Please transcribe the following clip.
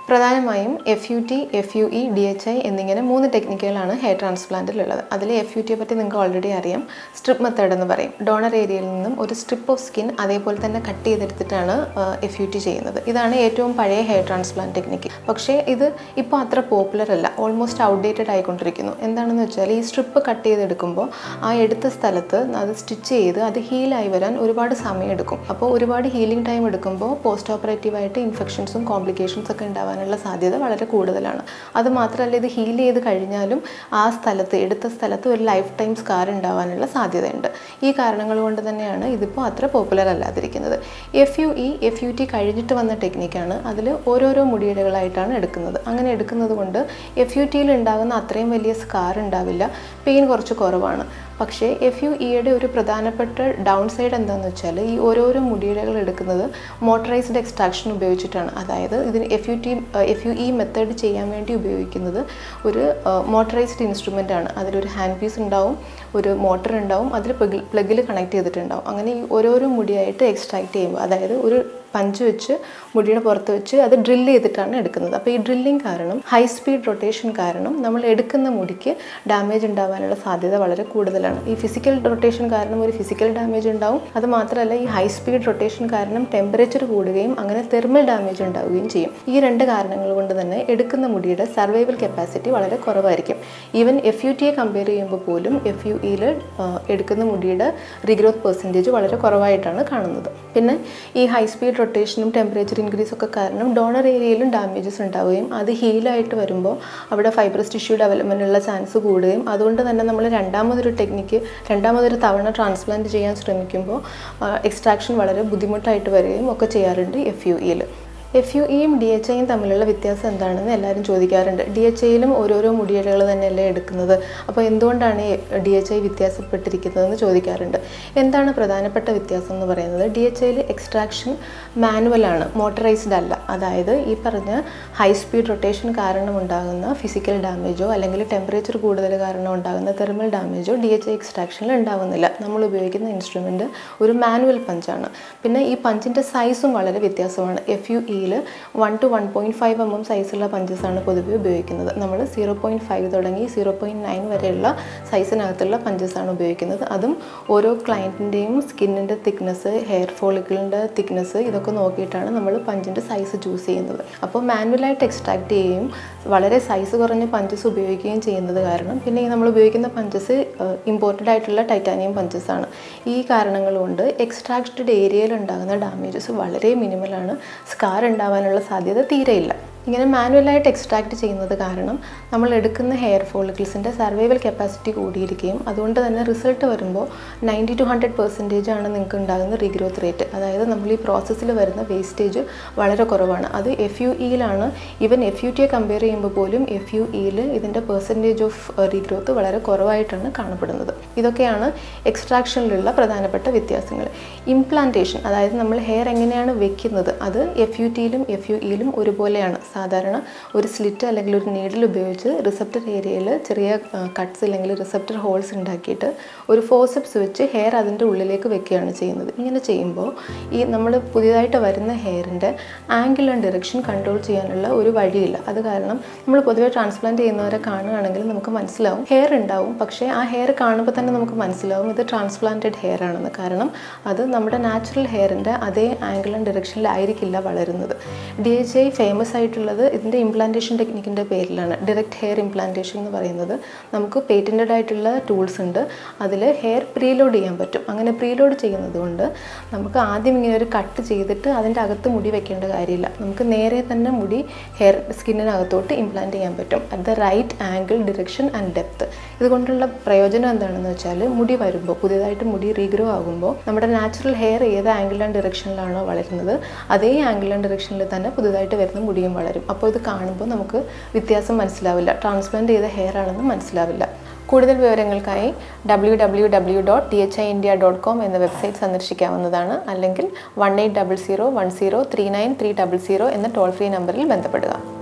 പ്രധാനമായും F U T F U E D H I എന്നിങ്ങനെ മൂന്ന് ടെക്നിക്കുകളാണ് ഹെയർ ട്രാൻസ്പ്ലാന്റിലുള്ളത് അതിൽ എഫ് യു ടിയെ പറ്റി നിങ്ങൾക്ക് ഓൾറെഡി അറിയാം സ്ട്രിപ്പ് മെത്തേഡ് എന്ന് പറയും ഡോണർ ഏരിയയിൽ നിന്നും ഒരു സ്ട്രിപ്പ് ഓഫ് സ്കിൻ അതേപോലെ തന്നെ കട്ട് ചെയ്തെടുത്തിട്ടാണ് എഫ് യു ടി ചെയ്യുന്നത് ഇതാണ് ഏറ്റവും പഴയ ഹെയർ ട്രാൻസ്പ്ലാന്റ് ടെക്നിക്ക് പക്ഷേ ഇത് ഇപ്പോൾ അത്ര പോപ്പുലർ അല്ല ഓൾമോസ്റ്റ് ഔട്ട്ഡേറ്റഡ് ആയിക്കൊണ്ടിരിക്കുന്നു എന്താണെന്ന് വെച്ചാൽ ഈ സ്ട്രിപ്പ് കട്ട് ചെയ്തെടുക്കുമ്പോൾ ആ എടുത്ത സ്ഥലത്ത് അത് സ്റ്റിച്ച് ചെയ്ത് അത് ഹീലായി വരാൻ ഒരുപാട് സമയം എടുക്കും അപ്പോൾ ഒരുപാട് ഹീലിംഗ് ടൈം എടുക്കുമ്പോൾ പോസ്റ്റ് ഓപ്പറേറ്റീവായിട്ട് ഇൻഫെക്ഷൻസും കോംപ്ലിക്കേഷൻസ് ഒക്കെ ഉണ്ടാവാനുള്ള സാധ്യത വളരെ കൂടുതലാണ് അത് മാത്രമല്ല ഇത് ഹീൽ ചെയ്ത് കഴിഞ്ഞാലും ആ സ്ഥലത്ത് എടുത്ത സ്ഥലത്ത് ഒരു ലൈഫ് ടൈം സ്കാർ ഉണ്ടാവാനുള്ള സാധ്യതയുണ്ട് ഈ കാരണങ്ങൾ കൊണ്ട് തന്നെയാണ് ഇതിപ്പോൾ അത്ര പോപ്പുലർ അല്ലാതിരിക്കുന്നത് F U E F U T കഴിഞ്ഞിട്ട് വന്ന ടെക്നിക്കാണ് അതിൽ ഓരോരോ മുടിയിഴകളായിട്ടാണ് എടുക്കുന്നത് അങ്ങനെ എടുക്കുന്നത് കൊണ്ട് എഫ് യു ടിയിൽ ഉണ്ടാകുന്ന അത്രയും വലിയ സ്കാർ ഉണ്ടാവില്ല പെയിൻ കുറച്ച് കുറവാണ് പക്ഷേ എഫ് യു ഇയുടെ ഒരു പ്രധാനപ്പെട്ട ഡൗൺ സൈഡ് എന്താണെന്ന് വെച്ചാൽ ഈ ഓരോരോ മുടിയിഴകൾ എടുക്കുന്നത് മോട്ടറൈസ്ഡ് എക്സ്ട്രാക്ഷൻ ഉപയോഗിച്ചിട്ടാണ് അതായത് ഇതിന് F U T F U E method ചെയ്യാൻ വേണ്ടി ഉപയോഗിക്കുന്നത് ഒരു മോട്ടറൈസ്ഡ് ഇൻസ്ട്രുമെൻ്റ് ആണ് അതിലൊരു ഹാൻഡ് പീസ് ഉണ്ടാവും ഒരു മോട്ടർ ഉണ്ടാവും അതിൽ പ്ലഗിൽ കണക്ട് ചെയ്തിട്ടുണ്ടാവും അങ്ങനെ ഈ ഓരോരോ മുടിയായിട്ട് എക്സ്ട്രാക്ട് ചെയ്യുമ്പോൾ അതായത് ഒരു പഞ്ച് വെച്ച് മുടിയുടെ പുറത്ത് വെച്ച് അത് ഡ്രില്ല് ചെയ്തിട്ടാണ് എടുക്കുന്നത് അപ്പോൾ ഈ ഡ്രില്ലിംഗ് കാരണം ഹൈ സ്പീഡ് റൊട്ടേഷൻ കാരണം നമ്മൾ എടുക്കുന്ന മുടിക്ക് ഡാമേജ് ഉണ്ടാവാനുള്ള സാധ്യത വളരെ കൂടുതലാണ് ഈ ഫിസിക്കൽ റൊട്ടേഷൻ കാരണം ഒരു ഫിസിക്കൽ ഡാമേജ് ഉണ്ടാവും അത് മാത്രമല്ല ഈ ഹൈ സ്പീഡ് റൊട്ടേഷൻ കാരണം ടെമ്പറേച്ചർ കൂടുകയും അങ്ങനെ തെർമൽ ഡാമേജ് ഉണ്ടാവുകയും ചെയ്യും ഈ രണ്ട് കാരണങ്ങൾ കൊണ്ട് തന്നെ എടുക്കുന്ന മുടിയുടെ സർവൈവൽ കപ്പാസിറ്റി വളരെ കുറവായിരിക്കും ഈവൻ എഫ് യു ടിയെ കമ്പയർ ചെയ്യുമ്പോൾ പോലും എഫ് യു ഇയിൽ എടുക്കുന്ന മുടിയുടെ റീഗ്രോത്ത് പെർസെൻറ്റേജ് വളരെ കുറവായിട്ടാണ് കാണുന്നത് പിന്നെ ഈ ഹൈ സ്പീഡ് റൊട്ടേഷനും ടെമ്പറേച്ചർ ഇൻക്രീസ് ഒക്കെ കാരണം ഡോണർ ഏരിയയിലും ഡാമേജസ് ഉണ്ടാവുകയും അത് ഹീലായിട്ട് വരുമ്പോൾ അവിടെ ഫൈബ്രസ് ടിഷ്യൂ ഡെവലപ്മെൻറ്റിനുള്ള ചാൻസ് കൂടുകയും അതുകൊണ്ട് തന്നെ നമ്മൾ രണ്ടാമതൊരു ടെക്നിക്ക് രണ്ടാമതൊരു തവണ ട്രാൻസ്പ്ലാന്റ് ചെയ്യാൻ ശ്രമിക്കുമ്പോൾ എക്സ്ട്രാക്ഷൻ വളരെ ബുദ്ധിമുട്ടായിട്ട് വരികയും ഒക്കെ ചെയ്യാറുണ്ട് എഫ് യു ഇയിൽ എഫ് യു ഇയും ഡി എച്ച് ഐയും തമ്മിലുള്ള വ്യത്യാസം എന്താണെന്ന് എല്ലാവരും ചോദിക്കാറുണ്ട് ഡി എച്ച് ഐയിലും ഓരോരോ മുടിയിഴകൾ തന്നെയല്ലേ എടുക്കുന്നത് അപ്പോൾ എന്തുകൊണ്ടാണ് ഡി എച്ച് ഐ വ്യത്യാസപ്പെട്ടിരിക്കുന്നതെന്ന് ചോദിക്കാറുണ്ട് എന്താണ് പ്രധാനപ്പെട്ട വ്യത്യാസം എന്ന് പറയുന്നത് ഡി എച്ച് ഐയിൽ എക്സ്ട്രാക്ഷൻ മാനുവലാണ് മോട്ടറൈസ്ഡ് അല്ല അതായത് ഈ പറഞ്ഞ ഹൈ സ്പീഡ് റൊട്ടേഷൻ കാരണം ഉണ്ടാകുന്ന ഫിസിക്കൽ ഡാമേജോ അല്ലെങ്കിൽ ടെമ്പറേച്ചർ കൂടുതൽ കാരണം ഉണ്ടാകുന്ന തെർമൽ ഡാമേജോ ഡി എച്ച് ഐ എക്സ്ട്രാക്ഷനിൽ ഉണ്ടാകുന്നില്ല നമ്മൾ ഉപയോഗിക്കുന്ന ഇൻസ്ട്രുമെൻറ്റ് ഒരു മാനുവൽ പഞ്ചാണ് പിന്നെ ഈ പഞ്ചിൻ്റെ സൈസും വളരെ വ്യത്യാസമാണ് എഫ് യു ഇയിൽ one two one point five M M സൈസുള്ള പഞ്ചസാണ് പൊതുവെ ഉപയോഗിക്കുന്നത് നമ്മൾ സീറോ പോയിൻറ്റ് ഫൈവ് തുടങ്ങി സീറോ പോയിൻറ്റ് നയൻ വരെയുള്ള സൈസിനകത്തുള്ള പഞ്ചസാണ് ഉപയോഗിക്കുന്നത് അതും ഓരോ ക്ലയൻറ്റിൻ്റെയും സ്കിന്നിൻ്റെ തിക്നെസ് ഹെയർ ഫോളിക്കിളിൻ്റെ തിക്നെസ് ഇതൊക്കെ നോക്കിയിട്ടാണ് നമ്മൾ പഞ്ചിൻ്റെ സൈസ് ചൂസ് ചെയ്യുന്നത് അപ്പോൾ മാനുവലായിട്ട് എക്സ്ട്രാക്ട് ചെയ്യുകയും വളരെ സൈസ് കുറഞ്ഞ പഞ്ചസ് ഉപയോഗിക്കുകയും ചെയ്യുന്നത് കാരണം പിന്നെ ഈ നമ്മൾ ഉപയോഗിക്കുന്ന പഞ്ചസ് ഇമ്പോർട്ടൻ്റ് ആയിട്ടുള്ള ടൈറ്റാനിയം പഞ്ചസാണ് ഈ കാരണങ്ങൾ കൊണ്ട് എക്സ്ട്രാക്റ്റഡ് ഏരിയയിൽ ഉണ്ടാകുന്ന ഡാമേജസ് വളരെ മിനിമലാണ് സ്കാർ ഉണ്ടാവാനുള്ള സാധ്യത തീരെയില്ല ഇങ്ങനെ മാനുവലായിട്ട് എക്സ്ട്രാക്ട് ചെയ്യുന്നത് കാരണം നമ്മൾ എടുക്കുന്ന ഹെയർ ഫോളിക്കിൾസിൻ്റെ സർവൈവൽ കപ്പാസിറ്റി കൂടിയിരിക്കുകയും അതുകൊണ്ട് തന്നെ റിസൾട്ട് വരുമ്പോൾ നയൻറ്റി ടു ഹൺഡ്രഡ് പെർസെൻറ്റേജ് ആണ് നിങ്ങൾക്ക് ഉണ്ടാകുന്ന റീഗ്രോത്ത് റേറ്റ് അതായത് നമ്മൾ ഈ പ്രോസസ്സിൽ വരുന്ന വേസ്റ്റേജ് വളരെ കുറവാണ് അത് എഫ് യു ഇയിലാണ് ഈവൻ എഫ് യു ടിയെ കമ്പയർ ചെയ്യുമ്പോൾ പോലും എഫ് യു ഇയിൽ ഇതിൻ്റെ പെർസെൻറ്റേജ് ഓഫ് റീഗ്രോത്ത് വളരെ കുറവായിട്ടാണ് കാണപ്പെടുന്നത് ഇതൊക്കെയാണ് എക്സ്ട്രാക്ഷനിലുള്ള പ്രധാനപ്പെട്ട വ്യത്യാസങ്ങൾ ഇംപ്ലാന്റേഷൻ അതായത് നമ്മൾ ഹെയർ എങ്ങനെയാണ് വെക്കുന്നത് അത് എഫ് യു ടിയിലും എഫ് യു ഇയിലും ഒരുപോലെയാണ് സാധാരണ ഒരു സ്ലിറ്റ് അല്ലെങ്കിൽ ഒരു നീഡിൽ ഉപയോഗിച്ച് റിസപ്റ്റർ ഏരിയയിൽ ചെറിയ കട്ട്സ് അല്ലെങ്കിൽ റിസപ്റ്റർ ഹോൾസ് ഉണ്ടാക്കിയിട്ട് ഒരു ഫോസെപ്സ് വെച്ച് ഹെയർ അതിൻ്റെ ഉള്ളിലേക്ക് വെക്കുകയാണ് ചെയ്യുന്നത് ഇങ്ങനെ ചെയ്യുമ്പോൾ ഈ നമ്മൾ പുതിയതായിട്ട് വരുന്ന ഹെയറിൻ്റെ ആംഗിൾ ആൻഡ് ഡയറക്ഷൻ കൺട്രോൾ ചെയ്യാനുള്ള ഒരു വഴിയില്ല അത് കാരണം നമ്മൾ പൊതുവേ ട്രാൻസ്പ്ലാന്റ് ചെയ്യുന്നവരെ കാണുകയാണെങ്കിൽ നമുക്ക് മനസ്സിലാവും ഹെയർ ഉണ്ടാവും പക്ഷേ ആ ഹെയർ കാണുമ്പോൾ തന്നെ നമുക്ക് മനസ്സിലാവും ഇത് ട്രാൻസ്പ്ലാന്റഡ് ഹെയർ ആണെന്ന് കാരണം അത് നമ്മുടെ നാച്ചുറൽ ഹെയറിൻ്റെ അതേ ആംഗിൾ ആൻഡ് ഡയറക്ഷനിലായിരിക്കില്ല വളരുന്നത് ഡി എച്ച് ഐ ഫേമസ് ആയിട്ടുള്ളത് ഇതിൻ്റെ ഇംപ്ലാന്റേഷൻ ടെക്നിക്കിൻ്റെ പേരിലാണ് ഡയറക്റ്റ് ഹെയർ ഇംപ്ലാന്റേഷൻ എന്ന് പറയുന്നത് നമുക്ക് പേറ്റൻറ്റഡ് ആയിട്ടുള്ള ടൂൾസ് ഉണ്ട് അതിൽ ഹെയർ പ്രീലോഡ് ചെയ്യാൻ പറ്റും അങ്ങനെ പ്രീലോഡ് ചെയ്യുന്നത് കൊണ്ട് നമുക്ക് ആദ്യം ഇങ്ങനെ ഒരു കട്ട് ചെയ്തിട്ട് അതിൻ്റെ അകത്ത് മുടി വെക്കേണ്ട കാര്യമില്ല നമുക്ക് നേരെ തന്നെ മുടി ഹെയർ സ്കിന്നിനകത്തോട്ട് ഇംപ്ലാന്റ് ചെയ്യാൻ പറ്റും at the right angle direction and depth ഇതുകൊണ്ടുള്ള പ്രയോജനം എന്താണെന്ന് വെച്ചാൽ മുടി വരുമ്പോൾ പുതിയതായിട്ട് മുടി റീഗ്രോ ആകുമ്പോൾ നമ്മുടെ നാച്ചുറൽ ഹെയർ ഏത് ആംഗിൾ ആൻഡ് ഡിറക്ഷനിലാണോ വളരുന്നത് അതേ ആംഗിൾ ആൻഡ് ഡിറക്ഷനിൽ തന്നെ പുതുതായിട്ട് വരുന്ന മുടിയും വളരും അപ്പോൾ ഇത് കാണുമ്പോൾ നമുക്ക് വ്യത്യാസം മനസ്സിലാവില്ല ട്രാൻസ്പ്ലാന്റ് ചെയ്ത ഹെയർ ആണെന്ന് മനസ്സിലാവില്ല കൂടുതൽ വിവരങ്ങൾക്കായി W W W dot T H I India dot com എന്ന വെബ്സൈറ്റ് സന്ദർശിക്കാവുന്നതാണ് അല്ലെങ്കിൽ one eight double zero one zero three nine three double zero എന്ന ടോൾ ഫ്രീ നമ്പറിൽ ബന്ധപ്പെടുക